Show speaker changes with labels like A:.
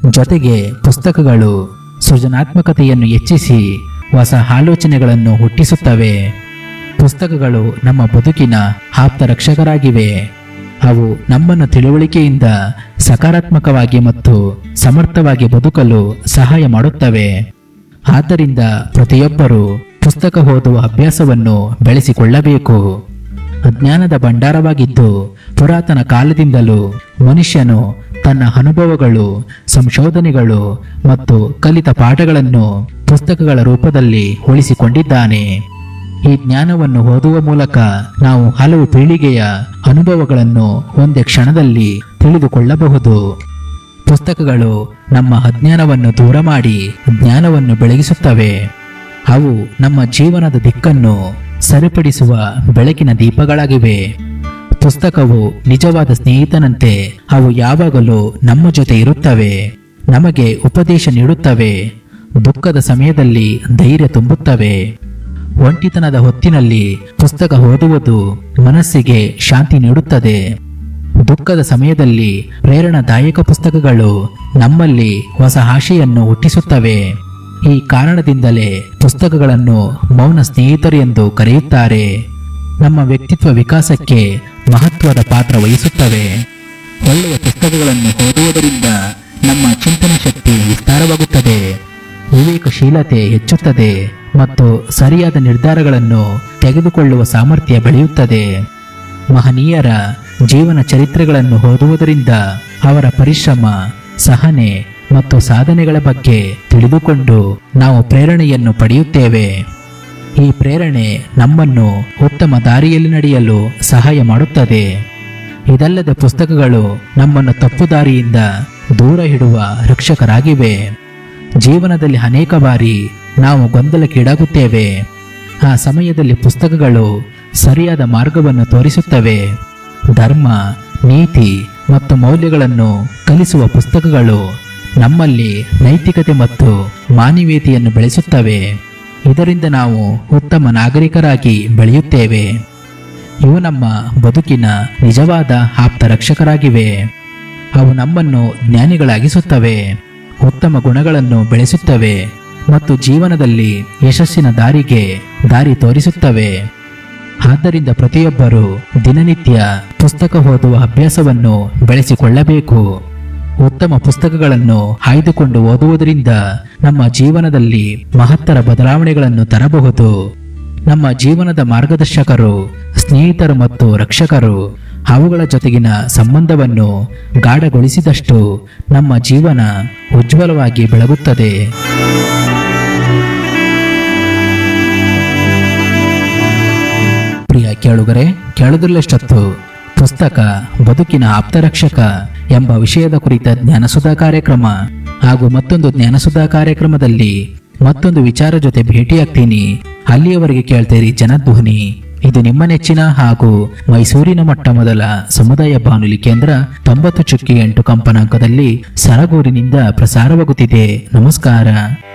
A: ಜೊತೆಗೆ ಪುಸ್ತಕಗಳು ಸೃಜನಾತ್ಮಕತೆಯನ್ನು ಹೆಚ್ಚಿಸಿ ಹೊಸ ಆಲೋಚನೆಗಳನ್ನು ಹುಟ್ಟಿಸುತ್ತವೆ ಪುಸ್ತಕಗಳು ನಮ್ಮ ಬದುಕಿನ ಆಪ್ತ ರಕ್ಷಕರಾಗಿವೆ ಅವು ನಮ್ಮನ್ನು ತಿಳುವಳಿಕೆಯಿಂದ ಸಕಾರಾತ್ಮಕವಾಗಿ ಮತ್ತು ಸಮರ್ಥವಾಗಿ ಬದುಕಲು ಸಹಾಯ ಮಾಡುತ್ತವೆ ಆದ್ದರಿಂದ ಪ್ರತಿಯೊಬ್ಬರೂ ಪುಸ್ತಕ ಓದುವ ಅಭ್ಯಾಸವನ್ನು ಬೆಳೆಸಿಕೊಳ್ಳಬೇಕು ಅಜ್ಞಾನದ ಭಂಡಾರವಾಗಿದ್ದು ಪುರಾತನ ಕಾಲದಿಂದಲೂ ಮನುಷ್ಯನು ತನ್ನ ಅನುಭವಗಳು ಸಂಶೋಧನೆಗಳು ಮತ್ತು ಕಲಿತ ಪಾಠಗಳನ್ನು ಪುಸ್ತಕಗಳ ರೂಪದಲ್ಲಿ ಉಳಿಸಿಕೊಂಡಿದ್ದಾನೆ ಈ ಜ್ಞಾನವನ್ನು ಓದುವ ಮೂಲಕ ನಾವು ಹಲವು ಪೀಳಿಗೆಯ ಅನುಭವಗಳನ್ನು ಒಂದೇ ಕ್ಷಣದಲ್ಲಿ ತಿಳಿದುಕೊಳ್ಳಬಹುದು ಪುಸ್ತಕಗಳು ನಮ್ಮ ಅಜ್ಞಾನವನ್ನು ದೂರ ಮಾಡಿ ಜ್ಞಾನವನ್ನು ಬೆಳಗಿಸುತ್ತವೆ ಅವು ನಮ್ಮ ಜೀವನದ ದಿಕ್ಕನ್ನು ಸರಿಪಡಿಸುವ ಬೆಳಕಿನ ದೀಪಗಳಾಗಿವೆ ಪುಸ್ತಕವು ನಿಜವಾದ ಸ್ನೇಹಿತನಂತೆ ಅವು ಯಾವಾಗಲೂ ನಮ್ಮ ಜೊತೆ ಇರುತ್ತವೆ ನಮಗೆ ಉಪದೇಶ ನೀಡುತ್ತವೆ ದುಃಖದ ಸಮಯದಲ್ಲಿ ಧೈರ್ಯ ತುಂಬುತ್ತವೆ ಒಂಟಿತನದ ಹೊತ್ತಿನಲ್ಲಿ ಪುಸ್ತಕ ಓದುವುದು ಮನಸ್ಸಿಗೆ ಶಾಂತಿ ನೀಡುತ್ತದೆ ದುಃಖದ ಸಮಯದಲ್ಲಿ ಪ್ರೇರಣಾದಾಯಕ ಪುಸ್ತಕಗಳು ನಮ್ಮಲ್ಲಿ ಹೊಸ ಆಶೆಯನ್ನು ಹುಟ್ಟಿಸುತ್ತವೆ ಈ ಕಾರಣದಿಂದಲೇ ಪುಸ್ತಕಗಳನ್ನು ಮೌನ ಸ್ನೇಹಿತರು ಎಂದು ಕರೆಯುತ್ತಾರೆ ನಮ್ಮ ವ್ಯಕ್ತಿತ್ವ ವಿಕಾಸಕ್ಕೆ ಮಹತ್ವದ ಪಾತ್ರ ವಹಿಸುತ್ತವೆ ಒಳ್ಳೆಯ ಪುಸ್ತಕಗಳನ್ನು ಓದುವುದರಿಂದ ನಮ್ಮ ಚಿಂತನ ಶಕ್ತಿ ವಿಸ್ತಾರವಾಗುತ್ತದೆ ವಿವೇಕಶೀಲತೆ ಹೆಚ್ಚುತ್ತದೆ ಮತ್ತು ಸರಿಯಾದ ನಿರ್ಧಾರಗಳನ್ನು ತೆಗೆದುಕೊಳ್ಳುವ ಸಾಮರ್ಥ್ಯ ಬೆಳೆಯುತ್ತದೆ ಮಹನೀಯರ ಜೀವನ ಚರಿತ್ರೆಗಳನ್ನು ಓದುವುದರಿಂದ ಅವರ ಪರಿಶ್ರಮ ಸಹನೆ ಮತ್ತು ಸಾಧನೆಗಳ ಬಗ್ಗೆ ತಿಳಿದುಕೊಂಡು ನಾವು ಪ್ರೇರಣೆಯನ್ನು ಪಡೆಯುತ್ತೇವೆ ಈ ಪ್ರೇರಣೆ ನಮ್ಮನ್ನು ಉತ್ತಮ ದಾರಿಯಲ್ಲಿ ನಡೆಯಲು ಸಹಾಯ ಮಾಡುತ್ತದೆ ಇದಲ್ಲದೆ ಪುಸ್ತಕಗಳು ನಮ್ಮನ್ನು ತಪ್ಪು ದಾರಿಯಿಂದ ದೂರ ಇಡುವ ರಕ್ಷಕರಾಗಿವೆ ಜೀವನದಲ್ಲಿ ಅನೇಕ ಬಾರಿ ನಾವು ಗೊಂದಲಕ್ಕೀಡಾಗುತ್ತೇವೆ ಆ ಸಮಯದಲ್ಲಿ ಪುಸ್ತಕಗಳು ಸರಿಯಾದ ಮಾರ್ಗವನ್ನು ತೋರಿಸುತ್ತವೆ ಧರ್ಮ ನೀತಿ ಮತ್ತು ಮೌಲ್ಯಗಳನ್ನು ಕಲಿಸುವ ಪುಸ್ತಕಗಳು ನಮ್ಮಲ್ಲಿ ನೈತಿಕತೆ ಮತ್ತು ಮಾನವೀಯತೆಯನ್ನು ಬೆಳೆಸುತ್ತವೆ ಇದರಿಂದ ನಾವು ಉತ್ತಮ ನಾಗರಿಕರಾಗಿ ಬೆಳೆಯುತ್ತೇವೆ ಇವು ನಮ್ಮ ಬದುಕಿನ ನಿಜವಾದ ಆಪ್ತ ರಕ್ಷಕರಾಗಿವೆ ಅವು ನಮ್ಮನ್ನು ಜ್ಞಾನಿಗಳಾಗಿಸುತ್ತವೆ ಉತ್ತಮ ಗುಣಗಳನ್ನು ಬೆಳೆಸುತ್ತವೆ ಮತ್ತು ಜೀವನದಲ್ಲಿ ಯಶಸ್ಸಿನ ದಾರಿಗೆ ದಾರಿ ತೋರಿಸುತ್ತವೆ ಆದ್ದರಿಂದ ಪ್ರತಿಯೊಬ್ಬರು ದಿನನಿತ್ಯ ಪುಸ್ತಕ ಓದುವ ಅಭ್ಯಾಸವನ್ನು ಬೆಳೆಸಿಕೊಳ್ಳಬೇಕು ಉತ್ತಮ ಪುಸ್ತಕಗಳನ್ನು ಆಯ್ದುಕೊಂಡು ಓದುವುದರಿಂದ ನಮ್ಮ ಜೀವನದಲ್ಲಿ ಮಹತ್ತರ ಬದಲಾವಣೆಗಳನ್ನು ತರಬಹುದು ನಮ್ಮ ಜೀವನದ ಮಾರ್ಗದರ್ಶಕರು ಸ್ನೇಹಿತರು ಮತ್ತು ರಕ್ಷಕರು ಅವುಗಳ ಜೊತೆಗಿನ ಸಂಬಂಧವನ್ನು ಗಾಢಗೊಳಿಸಿದಷ್ಟು ನಮ್ಮ ಜೀವನ ಉಜ್ವಲವಾಗಿ ಬೆಳಗುತ್ತದೆ ಪ್ರಿಯ ಕೇಳುಗರೆ ಕೇಳುವುದಿಲ್ಲಷ್ಟೊತ್ತು ಪುಸ್ತಕ ಬದುಕಿನ ಆಪ್ತರಕ್ಷಕ ಎಂಬ ವಿಷಯದ ಕುರಿತ ಜ್ಞಾನಸುಧಾ ಕಾರ್ಯಕ್ರಮ ಹಾಗೂ ಮತ್ತೊಂದು ಜ್ಞಾನಸುಧಾ ಕಾರ್ಯಕ್ರಮದಲ್ಲಿ ಮತ್ತೊಂದು ವಿಚಾರ ಜೊತೆ ಭೇಟಿಯಾಗ್ತೀನಿ ಅಲ್ಲಿಯವರೆಗೆ ಕೇಳ್ತೀರಿ ಜನಧ್ವನಿ ಇದು ನಿಮ್ಮ ನೆಚ್ಚಿನ ಹಾಗೂ ಮೈಸೂರಿನ ಮೊಟ್ಟ ಮೊದಲ ಸಮುದಾಯ ಬಾನುಲಿ ಕೇಂದ್ರ ತೊಂಬತ್ತು ಚುಕ್ಕಿ ಎಂಟು ಕಂಪನಾಂಕದಲ್ಲಿ ಸರಗೂರಿನಿಂದ ಪ್ರಸಾರವಾಗುತ್ತಿದೆ ನಮಸ್ಕಾರ